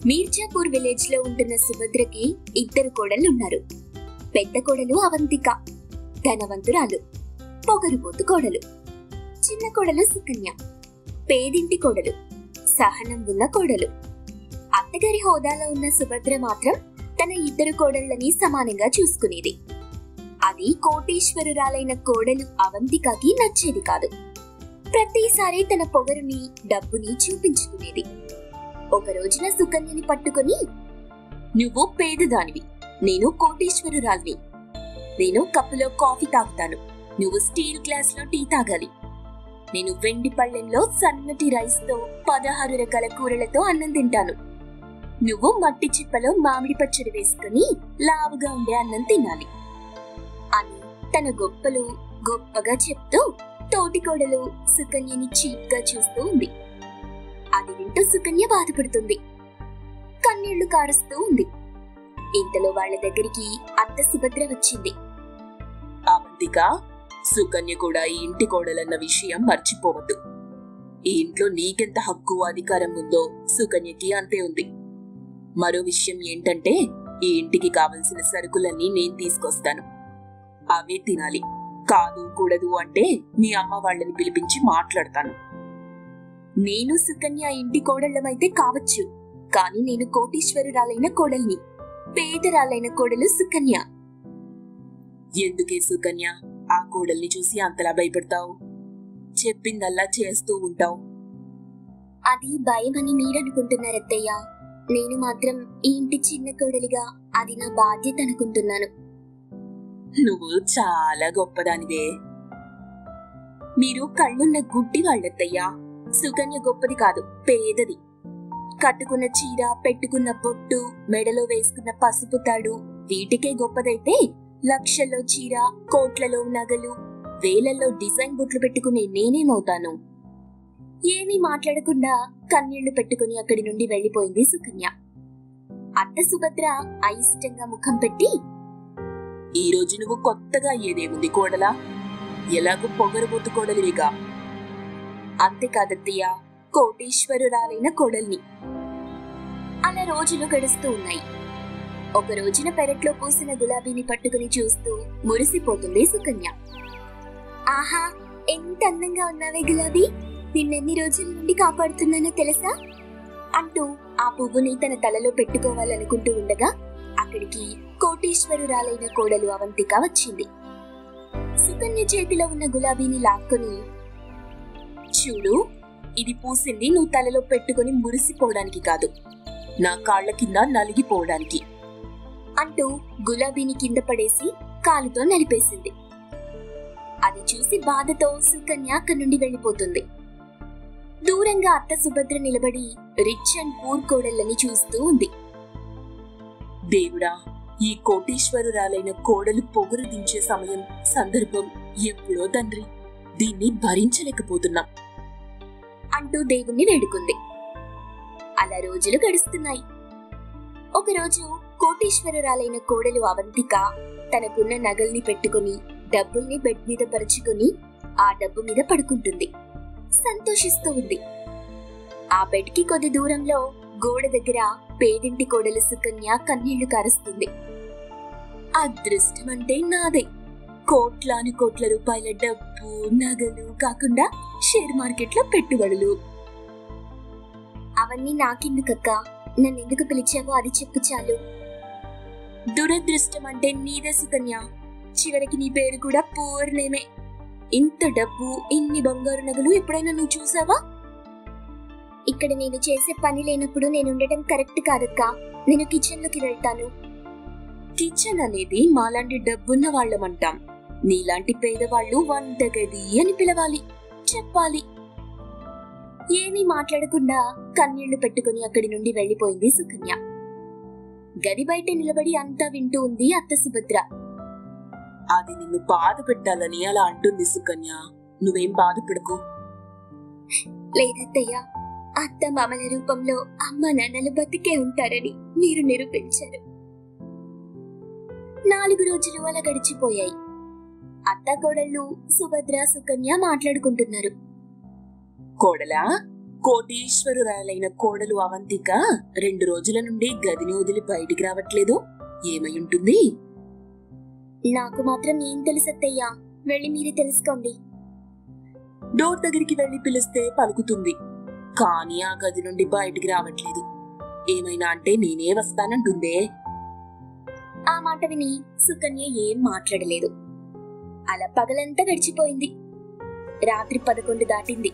Mirzapur village లో ఉంటున్న సుభద్రకి ఇద్దరు కోడళ్ళు ఉన్నారు పెద్ద కోడలు అవంతిక ధనవంతురాలు పొగరుబోతు కోడలు చిన్న కోడలు సుకన్య పేదింటి కోడలు సహనం ఉన్న కోడలు అత్తగారి హోదాలో ఉన్న సుభద్ర మాత్రం తన ఇద్దరు కోడళ్ళని సమానంగా చూసుకునేది అది కోటీశ్వరురాలైన కోడలు అవంతికకి నచ్చేది కాదు ప్రతిసారి తన పొగరుని డబ్బుని చూపించుకునేది ఒక రోజున సుకన్యని పట్టుకొని నువ్వు పేదదానివి నేను కోటీశ్వరురాల్ని నేను కప్పులో కాఫీ తాగుతాను నువ్వు స్టీల్ గ్లాస్ లో టీ తాగాలి నేను వెండి పళ్ళెంలో సన్నటి రైస్ తో పదహారు రకాల కూరలతో అన్నం తింటాను నువ్వు మట్టి చిప్పలో మామిడి పచ్చడి వేసుకుని లావుగా ఉండే అన్నం తినాలి అని తన గొప్పలు గొప్పగా చెప్తూ తోటి కోడలు సుకన్యని చీప్ గా చూస్తూ ఉంది అది వింటూ సుకన్య బాధపడుతుంది కన్నీళ్లు కారుస్తూ ఉంది ఇంతలో వాళ్ళ దగ్గరికి అత్త సుభద్ర వచ్చింది అవంతిక సుకన్య కూడా ఈ ఇంటి కోడలన్న విషయం మర్చిపోవద్దు ఈ ఇంట్లో నీకెంత హక్కు అధికారం ఉందో సుకన్యకి అంతే ఉంది మరో విషయం ఏంటంటే ఈ ఇంటికి కావలసిన సరుకులన్నీ నేను తీసుకొస్తాను అవే తినాలి కాదు కూడదు అంటే మీ అమ్మ వాళ్ళని పిలిపించి మాట్లాడతాను నేను సుకన్య ఇంటి కోడళ్ళమైతే కావచ్చు కానీ నేను కోటీశ్వరురాలైన కోడల్ని పేదరాలైన కోడలు సుకన్య ఎందుకే సుకన్య ఆ కోడల్ని చూసి అంతలా భయపడతావు చెప్పిందల్లా చేస్తూ ఉంటావు అది భయమని మీరనుకుంటున్నారత్తయ్య నేను మాత్రం ఈ ఇంటి చిన్న కోడలిగా అది నా బాధ్యత అనుకుంటున్నాను నువ్వు చాలా గొప్పదానివే మీరు కళ్ళున్న గుడ్డి వాళ్ళత్తయ్యా సుకన్య గొప్పది కాదు పేదది కట్టుకున్న చీర పెట్టుకున్న బొట్టు మెడలో వేసుకున్న పసుపు తాడు వీటికే గొప్పదైతే లక్షల్లో చీర కోట్లలో నగలు వేలల్లో డిజైన్ బొట్లు పెట్టుకునే నేనేమవుతాను ఏమీ మాట్లాడకుండా కన్నీళ్లు పెట్టుకుని అక్కడి నుండి వెళ్లిపోయింది సుకన్య అత్త సుభద్ర అయిష్టంగా ముఖం పెట్టి ఈ రోజు నువ్వు కొత్తగా అయ్యేదేముంది కోడలా ఎలాగో పొగరబోతు కోడలివిగా అంతేకాదత్తయ్య కోటీశ్వరురాలైన కోడల్ని అలా రోజులు గడుస్తూ ఉన్నాయి ఒక రోజున పెరట్లో పూసిన గులాబీని పట్టుకుని చూస్తూ మురిసిపోతుంది సుకన్య ఆహా ఎంత అందంగా ఉన్నావే గులాబీ నిన్నెన్ని రోజుల నుండి కాపాడుతున్నానో తెలుసా అంటూ ఆ పువ్వుని తన తలలో పెట్టుకోవాలనుకుంటూ ఉండగా అక్కడికి కోటీశ్వరురాలైన కోడలు అవంతిక వచ్చింది సుకన్య చేతిలో ఉన్న గులాబీని లాక్కొని చూడు ఇది పూసింది నువ్వు తలలో పెట్టుకుని మురిసిపోవడానికి కాదు నా కాళ్ళ కింద నలిగిపోవడానికి అంటూ గులాబీని కింద పడేసి కాలుతో నలిపేసింది అది చూసి బాధతో సుకన్య అక్కడి నుండి వెళ్ళిపోతుంది దూరంగా అత్త సుభద్ర నిలబడి రిచ్ అండ్ పూర్ కోడళ్ళని చూస్తూ ఉంది దేవుడా ఈ కోటీశ్వరురాలైన కోడలు పొగరు దించే సమయం సందర్భం ఎప్పుడో తండ్రి దీన్ని భరించలేకపోతున్నా అంటూ దేవుణ్ణి వేడుకుంది అలా రోజులు గడుస్తున్నాయి ఒకరోజు కోటీశ్వరురాలైన కోడలు అవంతిక తనకున్న నగల్ని పెట్టుకుని డబ్బుల్ని బెడ్ మీద పరుచుకుని ఆ డబ్బు మీద పడుకుంటుంది సంతోషిస్తూ ఉంది ఆ బెడ్ కి కొద్ది దూరంలో గోడ దగ్గర పేదింటి కోడలు సుకన్య కన్నీళ్లు కారుస్తుంది అదృష్టం అంటే నాదే కోట్లాను కోట్ల రూపాయల డబ్బు నగలు కాకుండా షేర్ మార్కెట్ లో పెట్టుబడులు అవన్నీ నాకెందుకక్క నన్నెందుకు పిలిచావో అది చెప్పు చాలు దురదృష్టం అంటే నీదే సుకన్య చివరికి నీ పేరు కూడా పూర్ణేమే ఇంత డబ్బు ఇన్ని బంగారు నగలు ఎప్పుడైనా నువ్వు చూసావా ఇక్కడ నేను చేసే పని లేనప్పుడు నేను ఉండటం కరెక్ట్ కాదక్క నేను కిచెన్ లోకి వెళ్తాను కిచెన్ అనేది మాలాంటి డబ్బున్న వాళ్ళమంటాం నీలాంటి పేదవాళ్ళు వంటగది అని పిలవాలి చెప్పాలి ఏమీ మాట్లాడకుండా కన్నీళ్లు పెట్టుకుని అక్కడి నుండి వెళ్లిపోయింది సుకన్య గది బయట నిలబడి అంతా వింటూ ఉంది అత్త సుభద్ర అది నిన్ను బాధ పెట్టాలని అలా అంటుంది సుకన్య నువ్వేం బాధపడకు లేదత్తయ్య అత్త మామల రూపంలో అమ్మ నాన్నలు బతికే ఉంటారని మీరు నిరూపించారు నాలుగు రోజులు అలా గడిచిపోయాయి అత్త కోడళ్ళు సుభద్ర సుకన్య మాట్లాడుకుంటున్నారు కోడలా కోటీశ్వరురాలైన కోడలు అవంతిక రెండు రోజుల నుండి గదిని వదిలి బయటికి రావట్లేదు ఏమై ఉంటుంది నాకు మాత్రం ఏం తెలుసత్తయ్యా వెళ్ళి మీరే తెలుసుకోండి డోర్ దగ్గరికి వెళ్లి పిలిస్తే పలుకుతుంది కానీ ఆ గది నుండి బయటికి రావట్లేదు ఏమైనా అంటే నేనే వస్తానంటుందే ఆ మాట విని సుకన్య ఏం మాట్లాడలేదు అలా పగలంతా గడిచిపోయింది రాత్రి పదకొండు దాటింది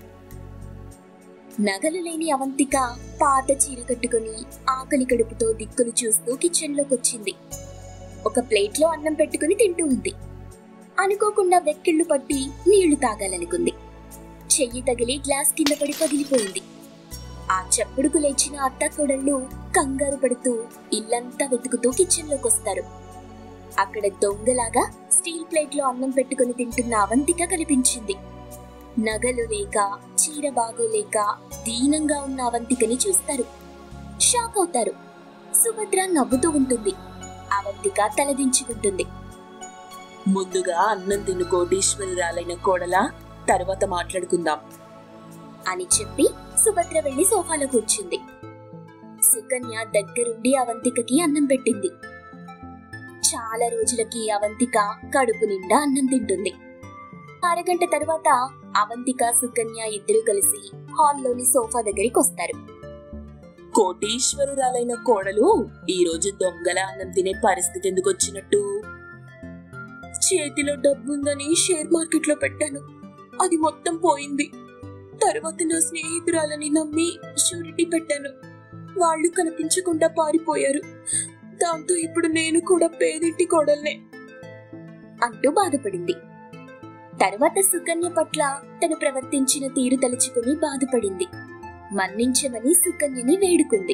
నగలు లేని అవంతిక పాత చీర కట్టుకుని ఆకలి కడుపుతో దిక్కులు చూస్తూ కిచెన్లోకి వచ్చింది ఒక ప్లేట్లో అన్నం పెట్టుకుని తింటూ ఉంది అనుకోకుండా వెక్కిళ్ళు పట్టి నీళ్లు తాగాలనుకుంది చెయ్యి తగిలి గ్లాస్ కింద పడి పగిలిపోయింది ఆ చప్పుడుకు లేచిన అత్త కొడళ్ళు కంగారు పడుతూ ఇల్లంతా వెతుకుతూ కిచెన్లోకి వస్తారు అక్కడ దొంగలాగా స్టీల్ ప్లేట్ లో అన్నం పెట్టుకుని తింటున్న అవంతిక కనిపించింది నగలు లేక చీర బాగోలేక దీనంగా ఉన్న అవంతికని చూస్తారు షాక్ అవుతారు సుభద్ర నవ్వుతూ ఉంటుంది అవంతిక తలదించుకుంటుంది ముందుగా అన్నం తిను కోటీశ్వరురాలైన కోడలా తర్వాత మాట్లాడుకుందాం అని చెప్పి సుభద్ర వెళ్లి సోఫాలో కూర్చుంది సుకన్య దగ్గరుండి అవంతికకి అన్నం పెట్టింది చాలా రోజులకి అవంతిక కడుపు నిండా అన్నం తింటుంది అరగంట తర్వాత అవంతిక సుకన్య ఇద్దరు కలిసి హాల్లోని సోఫా దగ్గరికి వస్తారు కోటీశ్వరురాలైన కోడలు ఈ రోజు దొంగల అన్నం తినే పరిస్థితి ఎందుకు వచ్చినట్టు చేతిలో డబ్బుందని షేర్ మార్కెట్ లో పెట్టాను అది మొత్తం పోయింది తర్వాత నా స్నేహితురాలని నమ్మి షూరిటీ పెట్టాను వాళ్ళు కనిపించకుండా పారిపోయారు దాంతో ఇప్పుడు నేను కూడా పేదింటి కోడల్నే అంటూ బాధపడింది తర్వాత సుకన్య పట్ల తను ప్రవర్తించిన తీరు తలుచుకుని బాధపడింది మన్నించమని సుకన్యని వేడుకుంది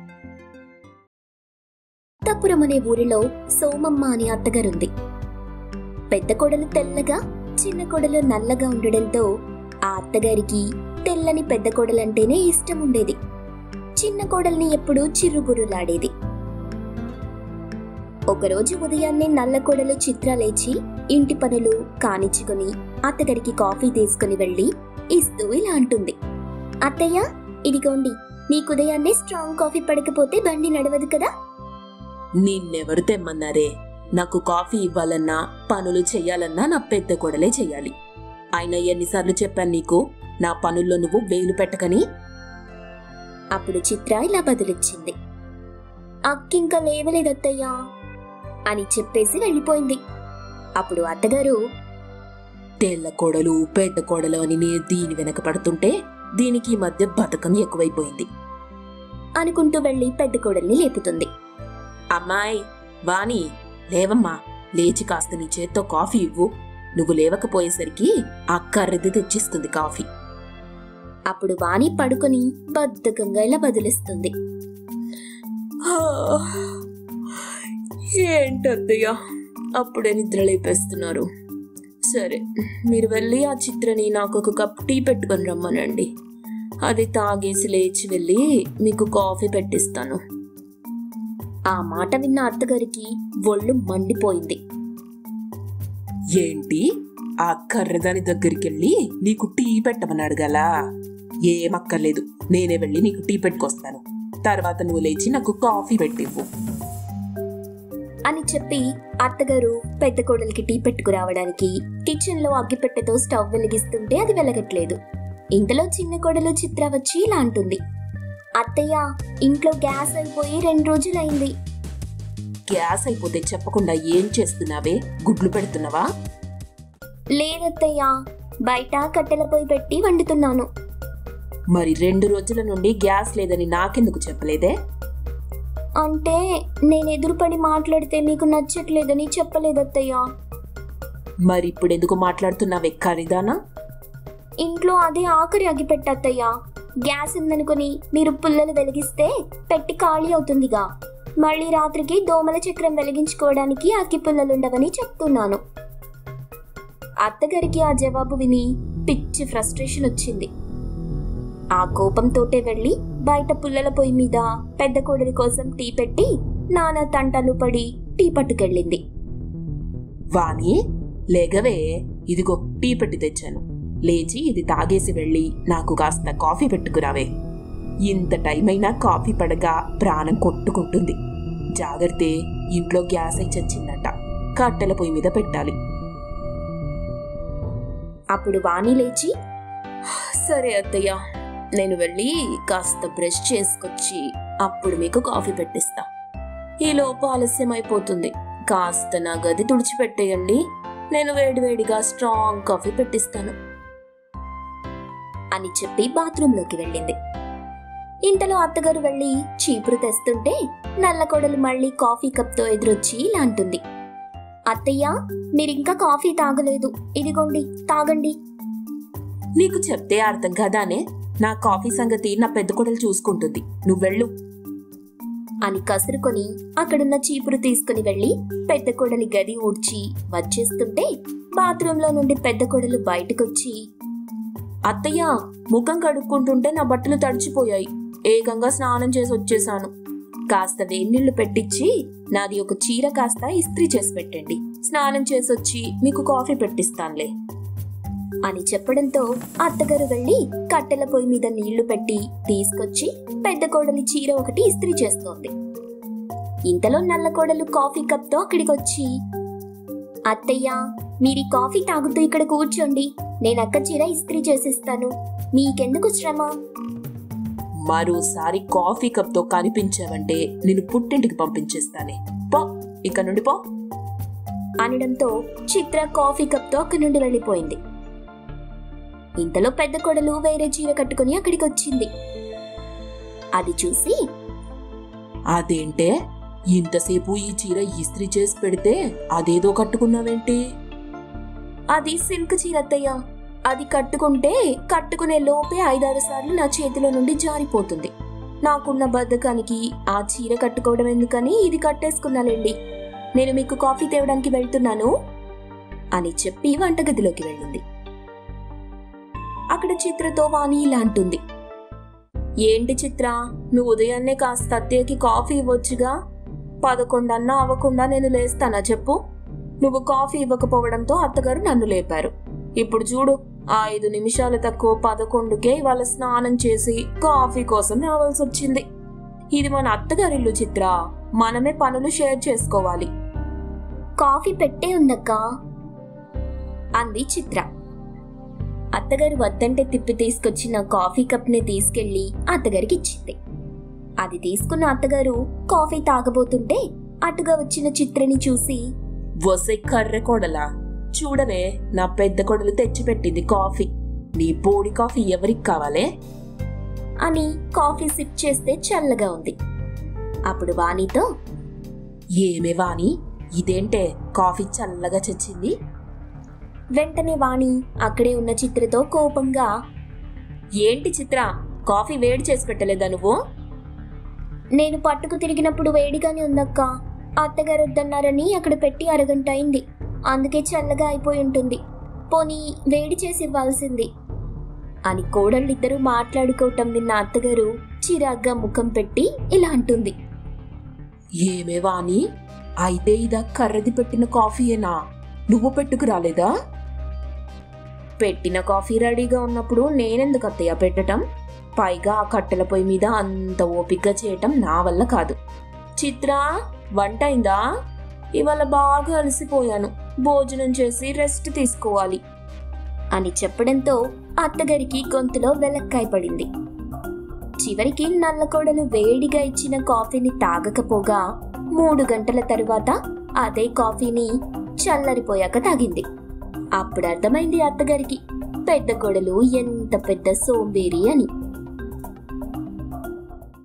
తప్పురం అనే ఊరిలో సోమమ్మ అనే అత్తగారుంది పెద్ద కొడలు తెల్లగా చిన్న కొడలు నల్లగా ఉండడంతో ఆ అత్తగారికి తెల్లని పెద్ద కొడలంటేనే ఇష్టం ఉండేది చిన్న కోడల్ని ఎప్పుడూ చిర్రుబుర్రులాడేది ఒకరోజు ఉదయాన్నే నల్ల కోడలు చిత్ర లేచి ఇంటి పనులు కానిచ్చుకొని అత్తగారికి కాఫీ తీసుకుని వెళ్ళి ఇస్తూ ఇలా అంటుంది అత్తయ్య ఇదిగోండి నీకు ఉదయాన్నే స్ట్రాంగ్ కాఫీ పడకపోతే బండి నడవదు కదా నిన్నెవరు తెమ్మన్నారే నాకు కాఫీ ఇవ్వాలన్నా పనులు చెయ్యాలన్నా నా పెద్ద కొడలే చెయ్యాలి అయినా ఎన్నిసార్లు చెప్పాను నీకు నా పనుల్లో నువ్వు వేలు పెట్టకని అప్పుడు చిత్ర ఇలా బదులిచ్చింది అక్కింకా లేవలేదత్తయ్యా అని చెప్పేసి వెళ్ళిపోయింది అప్పుడు అత్తగారు తెల్ల కోడలు పెద్ద కోడలు అని నేను దీని వెనక పడుతుంటే దీనికి ఈ మధ్య బతకం ఎక్కువైపోయింది అనుకుంటూ వెళ్ళి పెద్ద కోడల్ని లేపుతుంది అమ్మాయి వాణి లేవమ్మా లేచి కాస్త నీ చేత్తో కాఫీ ఇవ్వు నువ్వు లేవకపోయేసరికి ఆ కర్రది తెచ్చిస్తుంది కాఫీ అప్పుడు వాణి పడుకొని బద్ధకంగా ఇలా బదిలిస్తుంది ఏంటత్తయ్య అప్పుడే నిద్ర లేపేస్తున్నారు సరే మీరు వెళ్ళి ఆ చిత్రని నాకు ఒక కప్ టీ పెట్టుకొని రమ్మనండి అది తాగేసి లేచి వెళ్ళి మీకు కాఫీ పెట్టిస్తాను ఆ మాట విన్న అత్తగారికి ఒళ్ళు మండిపోయింది ఏంటి ఆ కర్రదాని దగ్గరికి వెళ్ళి నీకు టీ పెట్టమని అడగాలా ఏమక్కర్లేదు నేనే వెళ్ళి నీకు టీ పెట్టుకొస్తాను తర్వాత నువ్వు లేచి నాకు కాఫీ పెట్టివ్వు అని చెప్పి అత్తగారు పెద్ద కోడలికి టీ పెట్టుకురావడానికి కిచెన్ లో అగ్గిపెట్టెతో స్టవ్ వెలిగిస్తుంటే అది వెలగట్లేదు ఇంతలో చిన్న కోడలు చిత్ర వచ్చి ఇలా అంటుంది అత్తయ్య ఇంట్లో గ్యాస్ అయిపోయి రెండు రోజులైంది గ్యాస్ అయిపోతే చెప్పకుండా ఏం చేస్తున్నావే గుడ్లు పెడుతున్నావా లేదత్తయ్య బయట కట్టెల పొయ్యి పెట్టి వండుతున్నాను మరి రెండు రోజుల నుండి గ్యాస్ లేదని నాకెందుకు చెప్పలేదే అంటే నేను ఎదురుపడి మాట్లాడితే మీకు నచ్చట్లేదని చెప్పలేదత్తయ్య మరి ఇప్పుడు ఎందుకు మాట్లాడుతున్నావే ఖరీదానా ఇంట్లో అదే ఆఖరి అగ్గిపెట్టత్తయ్య గ్యాస్ ఉందనుకుని మీరు పుల్లలు వెలిగిస్తే పెట్టి ఖాళీ అవుతుందిగా మళ్ళీ రాత్రికి దోమల చక్రం వెలిగించుకోవడానికి అగ్గి పుల్లలుండవని చెప్తున్నాను అత్తగారికి ఆ జవాబు విని పిచ్చి ఫ్రస్ట్రేషన్ వచ్చింది ఆ కోపంతోటే వెళ్ళి బయట పుల్లల పొయ్యి మీద పెద్ద కోడలి కోసం టీ పెట్టి నానా తంటలు పడి టీ పట్టుకెళ్ళింది వాణి లేగవే ఇదిగో టీ పెట్టి తెచ్చాను లేచి ఇది తాగేసి వెళ్ళి నాకు కాస్త కాఫీ పెట్టుకురావే ఇంత టైం అయినా కాఫీ పడగా ప్రాణం కొట్టుకుంటుంది జాగ్రత్తే ఇంట్లో గ్యాస్ అయి చచ్చిందట కట్టెల పొయ్యి మీద పెట్టాలి అప్పుడు వాణి లేచి సరే అత్తయ్య నేను వెళ్ళి కాస్త బ్రష్ చేసుకొచ్చి అప్పుడు మీకు కాఫీ పెట్టిస్తా ఈ లోపు ఆలస్యం అయిపోతుంది కాస్త నా గది తుడిచిపెట్టేయండి నేను వేడివేడిగా స్ట్రాంగ్ కాఫీ పెట్టిస్తాను అని చెప్పి బాత్రూంలోకి వెళ్ళింది ఇంతలో అత్తగారు వెళ్ళి చీపురు తెస్తుంటే నల్ల కొడలు మళ్ళీ కాఫీ కప్తో ఎదురొచ్చి ఇలా అంటుంది అత్తయ్య మీరింకా కాఫీ తాగలేదు ఇదిగోండి తాగండి నీకు చెప్తే అర్థం కదానే నా కాఫీ సంగతి నా పెద్ద కొడలు చూసుకుంటుంది నువ్వు వెళ్ళు అని కసురుకొని అక్కడున్న చీపురు తీసుకుని వెళ్ళి పెద్ద కొడలి గది ఊడ్చి వచ్చేస్తుంటే బాత్రూంలో నుండి పెద్ద కొడలు బయటకొచ్చి అత్తయ్య ముఖం కడుక్కుంటుంటే నా బట్టలు తడిచిపోయాయి ఏకంగా స్నానం చేసి వచ్చేసాను కాస్త వేన్నీళ్లు పెట్టించి నాది ఒక చీర కాస్త ఇస్త్రీ చేసి పెట్టండి స్నానం చేసొచ్చి మీకు కాఫీ పెట్టిస్తానులే అని చెప్పడంతో అత్తగారు వెళ్ళి కట్టెల పొయ్యి మీద నీళ్లు పెట్టి తీసుకొచ్చి పెద్ద కోడలి చీర ఒకటి ఇస్త్రీ చేస్తోంది ఇంతలో నల్ల కోడలు కాఫీ కప్తో అక్కడికి వచ్చి అత్తయ్య మీరు ఈ కాఫీ తాగుతూ ఇక్కడ కూర్చోండి నేను అక్క చీర ఇస్త్రీ చేసిస్తాను మీకెందుకు శ్రమ మరోసారి కాఫీ కప్తో కనిపించావంటే నేను పుట్టింటికి పంపించేస్తానే పో ఇక నుండి పో అనడంతో చిత్ర కాఫీ కప్తో అక్కడి నుండి వెళ్ళిపోయింది ఇంతలో పెద్ద కొడలు వేరే చీర కట్టుకుని అక్కడికి వచ్చింది అది చూసి అదేంటే ఇంతసేపు ఈ చీర ఇస్త్రీ చేసి పెడితే అదేదో కట్టుకున్నావేంటి అది సిల్క్ చీర అత్తయ్య అది కట్టుకుంటే కట్టుకునే లోపే ఐదారు సార్లు నా చేతిలో నుండి జారిపోతుంది నాకున్న బద్ధకానికి ఆ చీర కట్టుకోవడం ఎందుకని ఇది కట్టేసుకున్నాలేండి నేను మీకు కాఫీ తేవడానికి వెళ్తున్నాను అని చెప్పి వంటగదిలోకి వెళ్ళింది అక్కడ చిత్రతో వాణి ఇలా అంటుంది ఏంటి చిత్ర నువ్వు ఉదయాన్నే కాస్త అత్తయ్యకి కాఫీ ఇవ్వొచ్చుగా పదకొండన్నా అవ్వకుండా నేను లేస్తానా చెప్పు నువ్వు కాఫీ ఇవ్వకపోవడంతో అత్తగారు నన్ను లేపారు ఇప్పుడు చూడు ఆ ఐదు నిమిషాలు తక్కువ పదకొండుకే ఇవాళ స్నానం చేసి కాఫీ కోసం రావాల్సి వచ్చింది ఇది మన అత్తగారిల్లు చిత్ర మనమే పనులు షేర్ చేసుకోవాలి కాఫీ పెట్టే ఉందక్క అంది చిత్ర అత్తగారు వద్దంటే తిప్పి తీసుకొచ్చిన కాఫీ కప్ని తీసుకెళ్లి అత్తగారికి ఇచ్చింది అది తీసుకున్న అత్తగారు కాఫీ తాగబోతుంటే అటుగా వచ్చిన చిత్రని చూసి వసే కర్రె కొడలా చూడవే నా పెద్ద కొడలు తెచ్చిపెట్టింది కాఫీ నీ పోడి కాఫీ ఎవరికి కావాలే అని కాఫీ సిప్ చేస్తే చల్లగా ఉంది అప్పుడు వాణితో ఏమే వాణి ఇదేంటే కాఫీ చల్లగా చచ్చింది వెంటనే వాణి అక్కడే ఉన్న చిత్రతో కోపంగా ఏంటి చిత్ర కాఫీ వేడి చేసి పెట్టలేదా నువ్వు నేను పట్టుకు తిరిగినప్పుడు వేడిగానే ఉందక్క అత్తగారు వద్దన్నారని అక్కడ పెట్టి అరగంట అయింది అందుకే చల్లగా అయిపోయి ఉంటుంది పోనీ వేడి చేసి ఇవ్వాల్సింది అని కోడళ్ళిద్దరూ మాట్లాడుకోవటం విన్న అత్తగారు చిరాగ్గా ముఖం పెట్టి ఇలా అంటుంది ఏమే వాణి అయితే ఇదా కర్రది పెట్టిన కాఫీయేనా నువ్వు పెట్టుకు రాలేదా పెట్టిన కాఫీ రెడీగా ఉన్నప్పుడు నేనెందుకు అత్తయ్య పెట్టటం పైగా ఆ కట్టెల పొయ్యి మీద అంత ఓపిగ్గా చేయటం నా వల్ల కాదు చిత్ర వంట అయిందా ఇవాళ బాగా అలసిపోయాను భోజనం చేసి రెస్ట్ తీసుకోవాలి అని చెప్పడంతో అత్తగారికి గొంతులో వెలక్కాయ పడింది చివరికి నల్లకోడలు వేడిగా ఇచ్చిన కాఫీని తాగకపోగా మూడు గంటల తరువాత అదే కాఫీని చల్లరిపోయాక తాగింది అప్పుడు అర్థమైంది అత్తగారికి పెద్ద కొడలు ఎంత పెద్ద సోంబేరి అని